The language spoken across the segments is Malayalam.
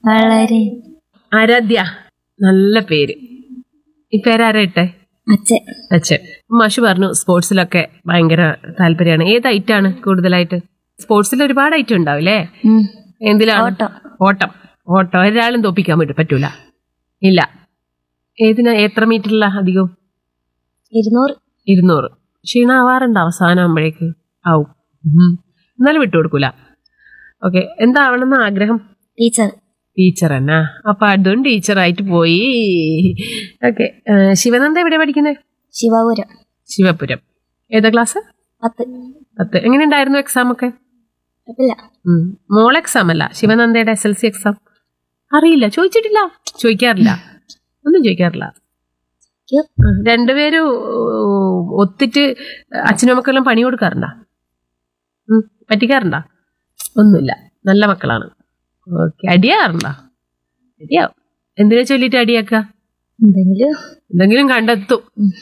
വളരെ ആരാധ്യ നല്ല പേര് ഈ പേരാരാ ഇട്ടെ അച്ഛൻ അച്ഛൻ മാഷു പറഞ്ഞു സ്പോർട്സിലൊക്കെ ഭയങ്കര താല്പര്യമാണ് ഏത് ഐറ്റാണ് കൂടുതലായിട്ട് സ്പോർട്സിൽ ഒരുപാട് ഐറ്റം ഉണ്ടാവില്ലേ ഉം. എന്തിലാണ് ഓട്ടം. ഓട്ടം ഓട്ടം ഒരാളും തോപ്പിക്കാൻ പറ്റും പറ്റൂല ഇല്ല ഏതിനാ എത്ര മീറ്ററില അധികവും ഇരുന്നൂറ് ഇരുന്നൂറ് ക്ഷീണാവാറുണ്ട് അവസാനം ആകുമ്പോഴേക്ക് ആവും ഉം. എന്നാലും വിട്ടുകൊടുക്കൂല ഓക്കെ എന്താവണമെന്ന് ആഗ്രഹം ടീച്ചർ ടീച്ചർ എന്നാ അപ്പൊ അതും ടീച്ചറായിട്ട് പോയി ഓക്കെ ശിവനന്ദ എവിടെ പഠിക്കുന്നത് ശിവപുരം ശിവപുരം ഏതാ ക്ലാസ് പത്ത് പത്ത് എങ്ങനെയുണ്ടായിരുന്നു എക്സാം ഒക്കെ കുഴപ്പമില്ല ഉം. മോൾ എക്സാം അല്ല ശിവനന്ദയുടെ എസ് എൽ സി എക്സാം അറിയില്ല ചോദിച്ചിട്ടില്ല ചോദിക്കാറില്ല ഒന്നും ചോദിക്കാറില്ല യ്യോ. ആ, രണ്ടുപേരും ഉം, ഒത്തിട്ട് അച്ഛനും മക്കളെല്ലാം പണി കൊടുക്കാറുണ്ടാ ഉം, പറ്റിക്കാറുണ്ടാ ഒന്നുമില്ല നല്ല മക്കളാണ് ഓക്കെ അടിയാറുണ്ടാ അടിയാവും എന്തിനാ ചൊല്ലിട്ട് അടിയാക്ക എന്തെങ്കിലും എന്തെങ്കിലും കണ്ടെത്തും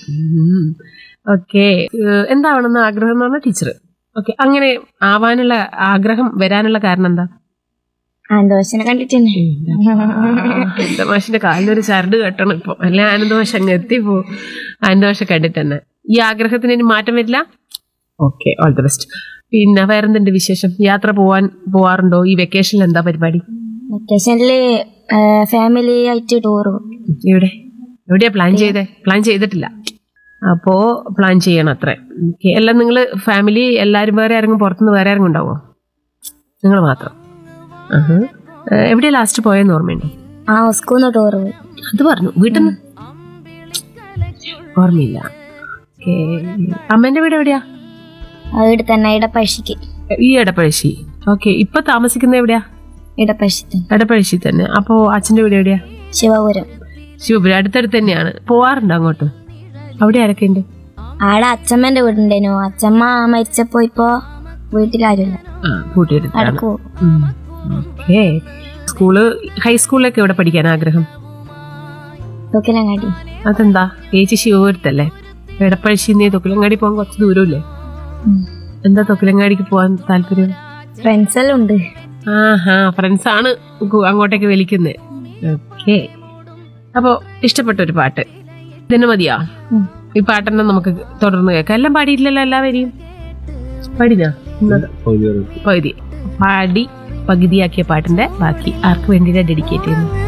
ഓക്കെ എന്താവണമെന്ന് ആഗ്രഹം എന്ന് പറഞ്ഞ ടീച്ചർ ഓക്കെ അങ്ങനെ ആവാനുള്ള ആഗ്രഹം വരാനുള്ള കാരണം എന്താ ആന്തോഷനെ കണ്ടിട്ടുണ്ട് ആനന്ദമാഷിന്റെ കാലിനൊരു ചരട് കെട്ടണം ഇപ്പൊ അല്ലെ ആനന്ദമാഷ് അങ്ങ് എത്തിപ്പോ ആനന്ദമാഷ കണ്ടിട്ട് തന്നെ ഈ ആഗ്രഹത്തിന് ഇനി മാറ്റം വരില്ല ഓക്കെ ഓൾ ദി ബെസ്റ്റ് പിന്നെ വേറെന്തുണ്ട് വിശേഷം യാത്ര പോവാൻ പോവാറുണ്ടോ ഈ വെക്കേഷനിൽ എന്താ പരിപാടി വെക്കേഷനില് ഫാമിലി ആയിട്ട് ടൂർ എവിടെ എവിടെയാ പ്ലാൻ ചെയ്തേ പ്ലാൻ ചെയ്തിട്ടില്ല അപ്പോ പ്ലാൻ ചെയ്യണം അത്രേ ഓക്കെ എല്ലാം നിങ്ങൾ ഫാമിലി എല്ലാവരും വേറെ ആരെങ്കിലും പുറത്തുനിന്ന് വേറെ ആരെങ്കിലും ഉണ്ടാവോ നിങ്ങൾ മാത്രം ആഹാ. ഏഹ്, എവിടെയാ ലാസ്റ്റ് പോയെന്ന് ഓർമ്മയുണ്ടോ ആ സ്കൂളിൽ നിന്ന് ടൂർ പോയി അത് പറഞ്ഞു വീട്ടിൽ നിന്ന് ഓർമ്മയില്ല ഓക്കേ. അമ്മേന്റെ വീട് എവിടെയാ അവിടെ തന്നെ ഇടപ്പഴശ്ശിക്ക് ഈ എടപ്പഴശ്ശി ഓക്കെ ഇപ്പൊ താമസിക്കുന്ന എവിടെയാ ഇടപ്പഴശ്ശി തന്നെ എടപ്പഴശ്ശി തന്നെ അപ്പോ അച്ഛന്റെ വീട് എവിടെയാ ശിവപുരം ശിവപുരം അടുത്തടുത്ത് തന്നെയാണ് പോവാറുണ്ട് അങ്ങോട്ട് അവിടെ ആരൊക്കെ ഉണ്ട് ആടെ അച്ഛമ്മന്റെ വീടുണ്ടേനു അച്ഛമ്മ മരിച്ചപ്പോ ഇപ്പൊ വീട്ടിലാരുമില്ല കൂട്ടിയെടുത്താണ് അവിടെ പോകും ഓക്കെ സ്കൂള് ഹൈസ്കൂളിലൊക്കെ എവിടെ പഠിക്കാൻ ആഗ്രഹം തൊക്കിലങ്ങാടി അതെന്താ ചേച്ചി ശിവപുരത്തല്ലേ എടപ്പഴശ്ശിന്ന് തൊക്കിലങ്ങാടി പോകാൻ കുറച്ച് ദൂരമില്ലേ എന്താ തൊക്കിലങ്ങാടിക്ക് പോകാൻ താല്പര്യം ഫ്രണ്ട്സ് എല്ലാം ഉണ്ട് ആഹാ ഫ്രണ്ട്സ് ആണ് കു- അങ്ങോട്ടേക്ക് വലിക്കുന്നത് ഓക്കെ അപ്പോ ഇഷ്ടപ്പെട്ട ഒരു പാട്ട് ഇതിന് മതിയാ ഉം. ഈ പാട്ടെന്നെ നമുക്ക് തുടർന്ന് കേൾക്കാം എല്ലാം പാടിയില്ലല്ലോ എല്ലാവരെയും പാടിനാ ഇന്നത് പകുതി പാടി പകുതിയാക്കിയ പാട്ടിന്റെ ബാക്കി ആർക്ക് വേണ്ടിയിട്ടാണ് ഡെഡിക്കേറ്റ് ചെയ്യുന്നത്